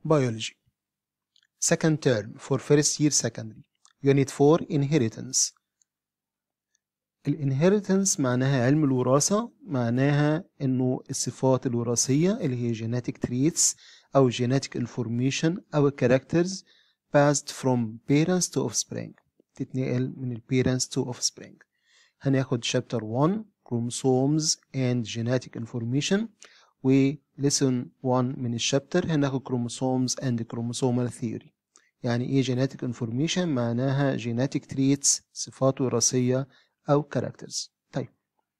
biology second term for first year secondary unit 4 inheritance الانهيرتنس معناها علم الوراثة معناها انه الصفات الوراثية اللي هي genetic traits او genetic information او characters passed from parents to offspring تتنقل من ال parents to offspring هناخد chapter 1 chromosomes and genetic information و lesson 1 من الشابتر هناخد chromosomes and chromosomal theory يعني ايه genetic information معناها genetic traits صفات وراثية أو characters طيب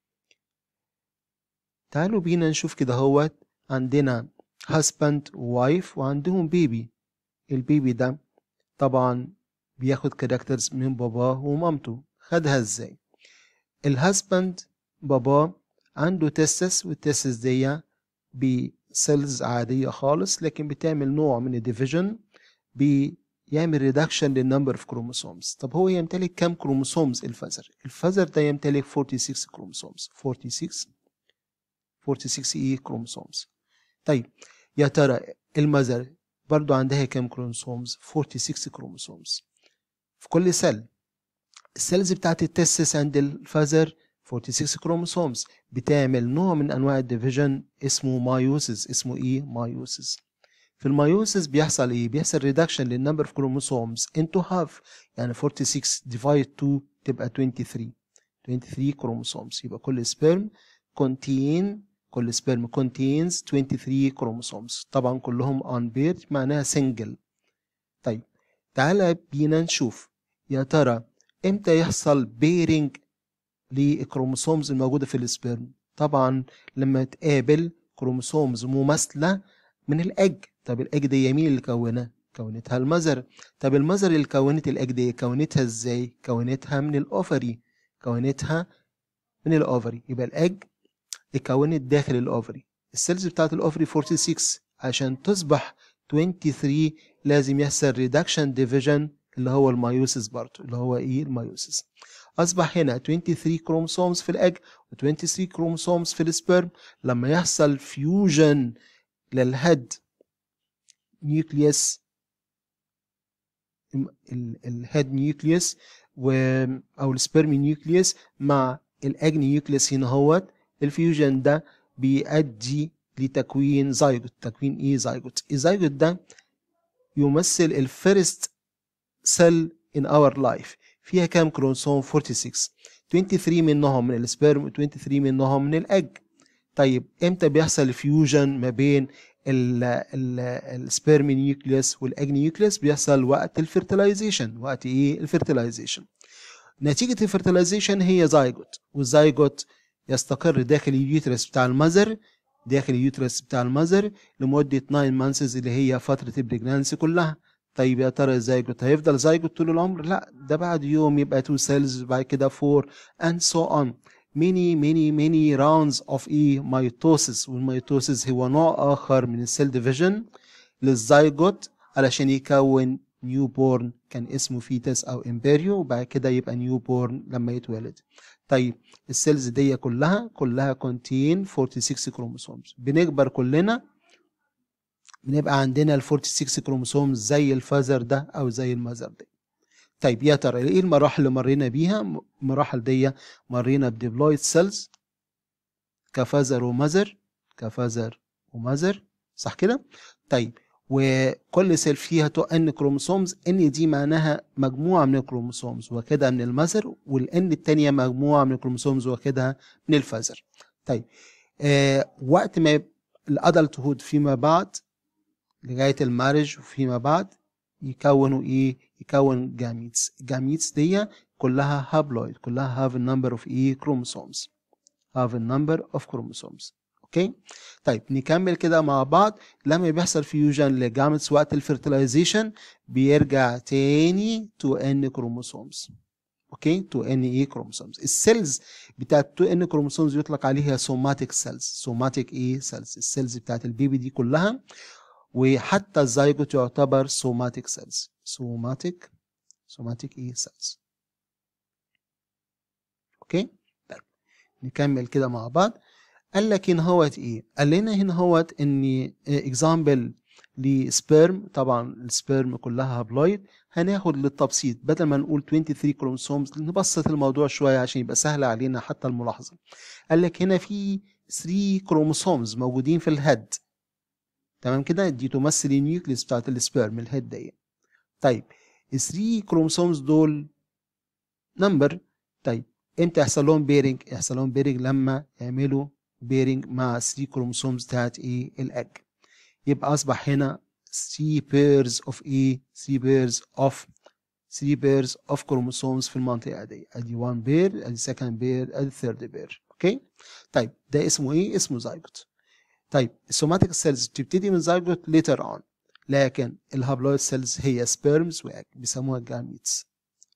تعالوا بينا نشوف كده هوت عندنا husband ووايف وعندهم بيبي البيبي ده طبعا بياخد characters من باباه ومامته خدها ازاي الهاسبند باباه عنده تستس والتستس دي بسيلز عادية خالص لكن بتعمل نوع من الديفيجن يعمل ريدكشن للنمبر اوف كروموسومز طب هو يمتلك كام كروموسومز الفزر الفزر ده يمتلك 46 كروموسومز 46 46 اي كروموسومز طيب يا ترى المذر برضو عندها كام كروموسومز 46 كروموسومز في كل سيل السيلز بتاعت التستس عند الفزر 46 كروموسومز بتعمل نوع من انواع الديفيجن اسمه مايوسيس اسمه ايه مايوسيس في الميوسيس بيحصل ايه بيحصل ريدكشن للنمبر اوف كروموسومز انتو هاف يعني 46 ديفايد 2 تبقى 23 23 كروموسومز يبقى كل سبيرم كونتين كل سبيرم كونتينز 23 كروموسومز طبعا كلهم ان بير معناها سنجل طيب تعالى بينا نشوف يا ترى امتى يحصل بيرنج للكروموسومز الموجوده في السبيرم طبعا لما تقابل كروموسومز مماثله من الاج طب الاج دي مين اللي كونها كونتها المذر طب المذر اللي كونت الاج دي كونتها ازاي كونتها من الاوفري كونتها من الاوفري يبقى الاج اتكونت داخل الاوفري السيلز بتاعت الاوفري 46 عشان تصبح 23 لازم يحصل ريدكشن ديفيجن اللي هو المايوسيس برضه اللي هو ايه المايوسيس اصبح هنا 23 كروموسومز في الاج و23 كروموسومز في السبرم لما يحصل فيوجن للهيد نيوكليوس الهيد نيوكليوس و او السبرم نيوكليوس مع الاج نيوكليوس هنا هوت الفيوجن ده بيؤدي لتكوين زايجوت تكوين ايه زايجوت الزايجوت ده يمثل الفيرست سيل ان اور لايف فيها كام كروموسوم 46 23 منهم من السبرم و 23 منهم من الاج طيب امتى بيحصل فيوجن ما بين السبيرم نيوكليوس والاج نيوكليوس بيحصل وقت الفيرتلايزيشن وقت ايه الفيرتلايزيشن نتيجة الفيرتلايزيشن هي زايجوت والزايجوت يستقر داخل اليوترس بتاع المذر داخل اليوترس بتاع المذر لمدة 9 مانسز اللي هي فترة البريجنانسي كلها طيب يا ترى الزايجوت هيفضل زايجوت طول العمر لا ده بعد يوم يبقى 2 سيلز بعد كده 4 and so on many many many rounds of e mitosis والميتوسيس هو نوع آخر من السيل ديفيجن للزايجوت علشان يكون نيو بورن كان اسمه فيتس أو امبريو وبعد كده يبقى نيو بورن لما يتولد طيب السيلز دي كلها كلها كونتين 46 كروموسومز بنكبر كلنا بنبقى عندنا ال 46 كروموسومز زي الفازر ده أو زي المذر دي طيب يا ترى ايه المراحل اللي مرينا بيها المراحل دي مرينا بديبلويد سيلز كفازر ومذر كفازر ومذر صح كده طيب وكل سيل فيها تو ان كروموسومز ان دي معناها مجموعه من الكروموسومز واخدها من المذر والان الثانيه مجموعه من الكروموسومز واخدها من الفازر طيب آه وقت ما الادلت هود فيما بعد لغايه المارج وفيما بعد يكونوا ايه يكون جاميتس الجاميتس دي كلها هابلويد كلها have a number of ايه chromosomes have a number of chromosomes اوكي طيب نكمل كده مع بعض لما بيحصل فيوجن لجاميتس وقت الفيرتلايزيشن بيرجع تاني تو ان كروموسومز اوكي تو ان ايه كروموسومز السيلز بتاعت تو ان كروموسومز يطلق عليها سوماتيك سيلز سوماتيك ايه سيلز السيلز بتاعت البيبي دي كلها وحتى الزيجوت يعتبر سوماتيك سيلز سوماتيك سوماتيك ايه سيلز اوكي طيب نكمل كده مع بعض قال لك هنا هوت ايه قال لنا هنا هوت ان اكزامبل لسبيرم طبعا السبيرم كلها هابلويد هناخد للتبسيط بدل ما نقول 23 كروموسومز نبسط الموضوع شويه عشان يبقى سهل علينا حتى الملاحظه قال لك هنا في 3 كروموسومز موجودين في الهيد تمام كده دي تمثل النيوكليس بتاعت السبيرم الهيد دي طيب ال 3 كروموسومز دول نمبر طيب امتى يحصل لهم بيرنج يحصل لهم بيرنج لما يعملوا بيرنج مع 3 كروموسومز بتاعت ايه الاج يبقى اصبح هنا 3 pairs of ايه 3 pairs of 3 pairs of chromosomes في المنطقه دي ادي 1 بير ادي second بير ادي third بير اوكي طيب ده اسمه ايه اسمه زايجوت طيب السوماتيك سيلز بتبتدي من زايجوت later on لكن الهابلويد سيلز هي سبيرمز واج بيسموها جاميتس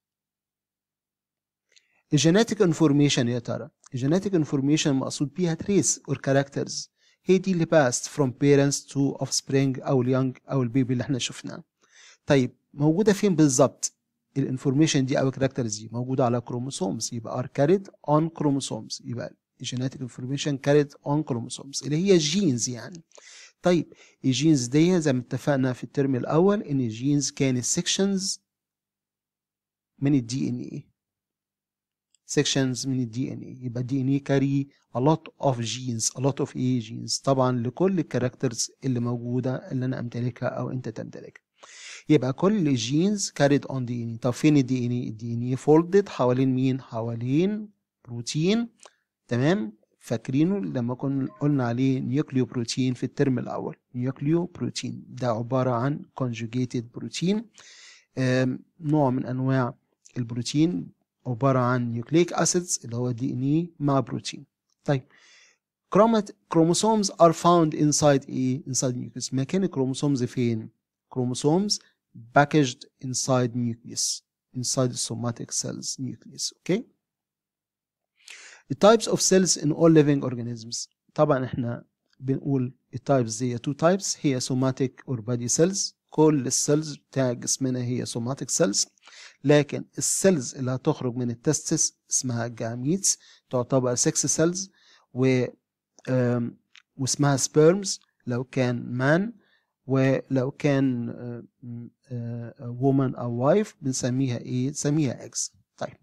الجينيتيك انفورميشن يا ترى الجينيتيك انفورميشن مقصود بيها تريس اور كاركترز هي دي اللي passed from parents to offspring او اليونج او البيبي اللي احنا شفناه طيب موجوده فين بالظبط الانفورميشن دي او الكاركترز دي موجوده على كروموسومز يبقى are carried on chromosomes يبقى genetic information carried on chromosomes اللي هي الجينز يعني طيب الجينز دي زي ما اتفقنا في الترم الاول ان الجينز كانت سيكشنز من الدي ان ايه sections من الدي ان اي يبقى الدي ان اي كاري a lot of genes a lot of ايه genes طبعا لكل الكاركترز اللي موجوده اللي انا امتلكها او انت تمتلكها يبقى كل الجينز كاريد اون دي ان اي طب فين الدي ان اي الدي ان اي فولدد حوالين مين حوالين بروتين تمام فاكرينه لما كنا قلنا عليه نيوكليو بروتين في الترم الاول نيوكليو بروتين ده عباره عن conjugated بروتين نوع من انواع البروتين عبارة عن نيوكليك أسيدز اللي هو دي ان اي مع بروتين طيب chromosomes are found inside ايه inside nucleus مكان الكروموسومز فين chromosomes packaged inside nucleus inside the somatic cells nucleus okay the types of cells in all living organisms طبعا احنا بنقول التايبس دي two types هي somatic or body cells كل السيلز بتاع جسمنا هي somatic cells لكن السيلز اللي هتخرج من التستس اسمها جاميتس تعتبر 6 سيلز و واسمها سبيرمز لو كان مان ولو كان وومن او وايف بنسميها ايه بنسميها اكس طيب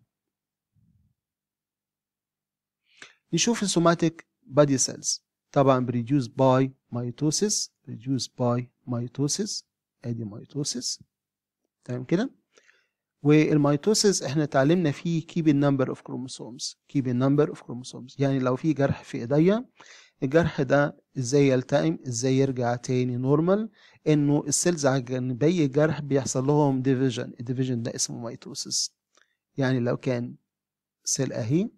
نشوف السوماتيك بادي سيلز طبعا بريديوس باي ميتوسيس بريديوس باي ميتوسيس ادي ميتوسيس تمام كده والميتوسيس احنا اتعلمنا فيه keep the number of chromosomes keep the number of chromosomes يعني لو في جرح في ايديا الجرح ده ازاي يلتئم ازاي يرجع تاني نورمال انه السيلز على جانبي الجرح بيحصل لهم ديفيجن الديفيجن ده اسمه ميتوسيس يعني لو كان سيل اهي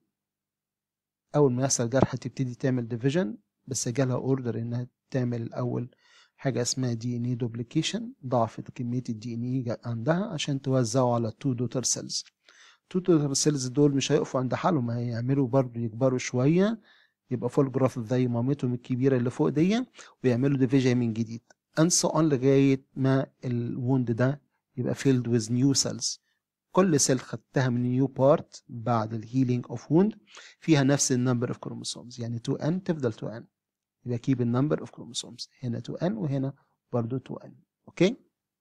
اول ما يحصل جرح تبتدي تعمل ديفيجن بس جالها اوردر انها تعمل الاول حاجة اسمها دي ان اي دوبليكيشن ضعفت كمية الدي ان اي عندها عشان توزعه على تو دوتر سيلز تو دوتر سيلز دول مش هيقفوا عند حالهم هيعملوا برضو يكبروا شوية يبقى فول جراف زي مامتهم الكبيرة اللي فوق دي ويعملوا ديفيجن من جديد and so on لغاية ما الوند ده يبقى filled with new cells كل سيل خدتها من نيو بارت بعد الهيلينج اوف ووند فيها نفس النمبر اوف كروموسومز يعني 2n تفضل 2n يبقى keep النمبر اوف كروموسومز هنا 2n وهنا برضو 2n اوكي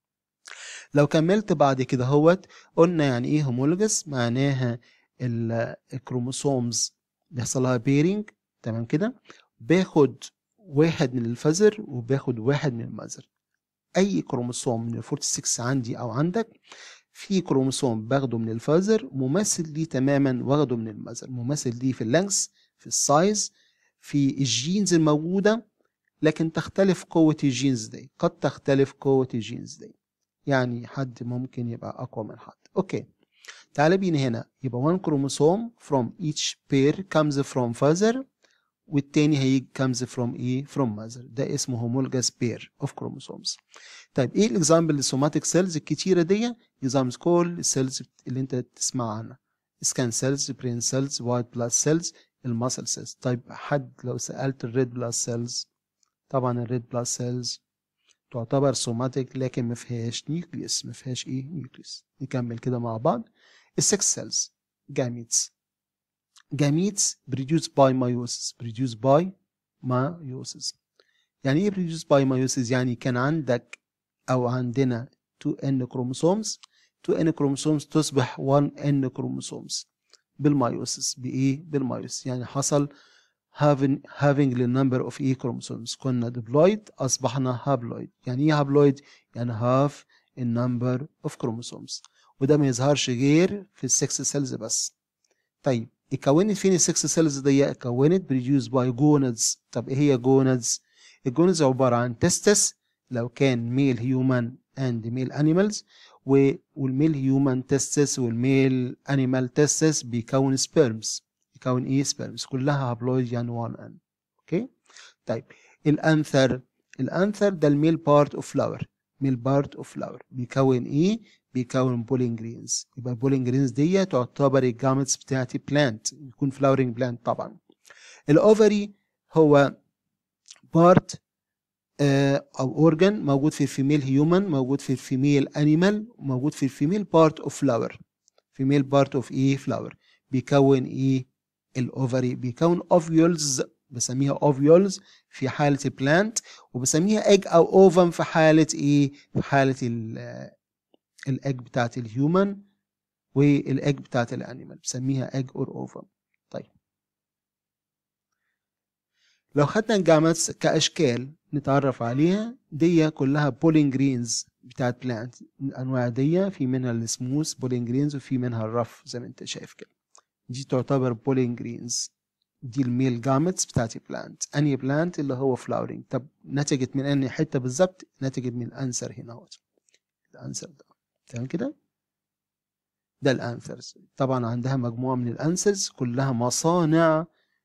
لو كملت بعد كده هوت قلنا يعني ايه هومولوجس معناها الكروموسومز بيحصل لها بيرنج تمام كده باخد واحد من الفزر وباخد واحد من المذر اي كروموسوم من ال 46 عندي او عندك في كروموسوم باخده من الفازر مماثل ليه تماما واخده من المذر مماثل ليه في اللانكس في السايز في الجينز الموجودة لكن تختلف قوة الجينز دي قد تختلف قوة الجينز دي يعني حد ممكن يبقى أقوى من حد أوكي تعال بينا هنا يبقى one chromosome from each pair comes from father والتاني هيجي comes from ايه from mother ده اسمه homologous pair of chromosomes طيب ايه الاكزامبل للسوماتيك سيلز الكتيرة دي اكزامبلز كل السيلز اللي انت تسمع عنها سكان سيلز برين سيلز وايت بلاد سيلز الماسل سيلز طيب حد لو سألت الريد بلاد سيلز طبعا الريد بلاد سيلز تعتبر سوماتيك لكن ما فيهاش نيوكليوس ما فيهاش ايه نيوكليوس نكمل كده مع بعض السكس سيلز جاميتس gametes produced by meiosis produced by meiosis يعني ايه produced by meiosis يعني كان عندك او عندنا 2n chromosomes 2n chromosomes تصبح 1n chromosomes بالمايوسيس بايه بالمايوسيس يعني حصل having having the number of e chromosomes كنا diploid اصبحنا haploid يعني ايه haploid يعني have a number of chromosomes وده ما يظهرش غير في السكس سيلز بس طيب اتكونت فين السكس سيلز دي اتكونت produced by gonads طب ايه هي gonads الجونز عبارة عن تستس لو كان ميل هيومن اند ميل انيمالز والميل هيومن تستس والميل انيمال تستس بيكون سبيرمز بيكون ايه سبيرمز كلها هابلويد يعني 1 ان اوكي طيب الانثر الانثر ده الميل بارت اوف فلاور ميل بارت اوف فلاور بيكون ايه بيكون بولينج جرينز يبقى البولينج جرينز دي تعتبر الجامتس بتاعتي بلانت يكون فلاورنج بلانت طبعا الاوفري هو بارت او اورجان موجود في الفيميل هيومن موجود في الفيميل انيمال موجود في الفيميل بارت اوف فلاور فيميل بارت اوف ايه فلاور بيكون ايه الاوفري بيكون اوفيولز بسميها اوفيولز في حالة البلانت وبسميها ايج او اوفم في حالة ايه في حالة الايج بتاعت الهيومن والايج بتاعت الانيمال بسميها ايج اور اوفم طيب لو خدنا الجامتس كاشكال نتعرف عليها دي كلها بولينج جرينز بتاعت بلانت الانواع دي في منها السموث بولينج جرينز وفي منها الرف زي ما انت شايف كده دي تعتبر بولينج جرينز دي الميل جامتس بتاعت البلانت اني بلانت اللي هو فلاورينج طب نتجت من اني حته بالظبط نتجت من الانسر هنا اهو الانسر ده تمام كده ده الانسرز طبعا عندها مجموعه من الانسرز كلها مصانع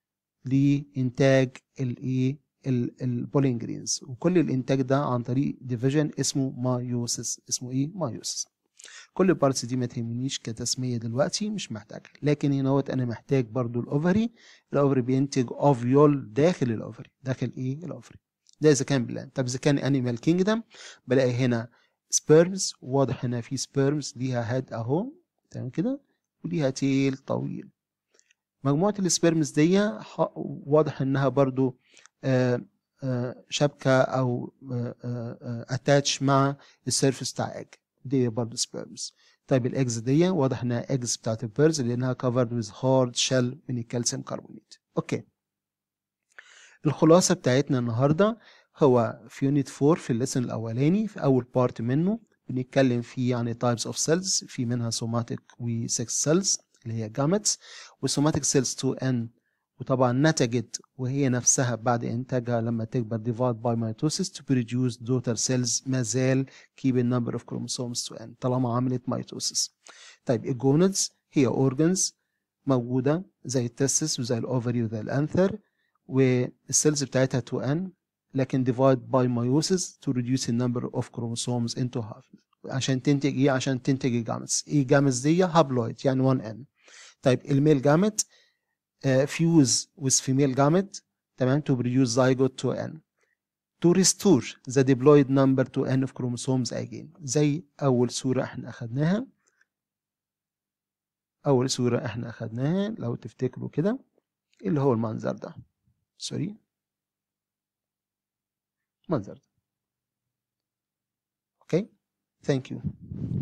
لانتاج الايه البولينج جرينز وكل الانتاج ده عن طريق ديفيجن اسمه مايوسيس اسمه ايه مايوسيس كل البارتس دي ما تهمنيش كتسميه دلوقتي مش محتاج لكن هنا هوت انا محتاج برضو الاوفري الاوفري بينتج اوفيول داخل الاوفري داخل ايه الاوفري ده اذا كان بلان طب اذا كان انيمال كينجدم بلاقي هنا سبيرمز واضح هنا في سبيرمز ليها هيد اهو تمام كده وليها تيل طويل مجموعة السبيرمز دي واضح انها برضو آآ آآ شبكة او اتاتش مع السيرفس بتاع ايج دي برضو سبيرمز طيب الاكس دي واضح انها اكس بتاعت البيرز لانها كفرد ويز هارد شيل من الكالسيوم كربونيت اوكي الخلاصة بتاعتنا النهاردة هو في يونت 4 في الليسن الاولاني في اول بارت منه بنتكلم فيه عن تايبس اوف سيلز في منها سوماتيك و 6 سيلز اللي هي جامتس والسوماتيك سيلز 2n وطبعا نتجت وهي نفسها بعد انتاجها لما تكبر divide by mitosis to produce daughter cells ما زال keep a number of chromosomes 2n طالما عملت mitosis طيب الجونز هي organs موجودة زي التستس وزي الاوفري وزي الانثر والسيلز بتاعتها 2n لكن divide by meiosis to reduce the number of chromosomes into half عشان تنتج ايه عشان تنتج الجامتس ايه جامتس دي هابلويد يعني 1n طيب الميل جامت فيوز with female gamete تمام to produce zygote to n to restore the diploid number to n of chromosomes again زي أول صورة احنا أخدناها أول صورة احنا أخدناها لو تفتكروا كده اللي هو المنظر ده سوري المنظر ده اوكي ثانك يو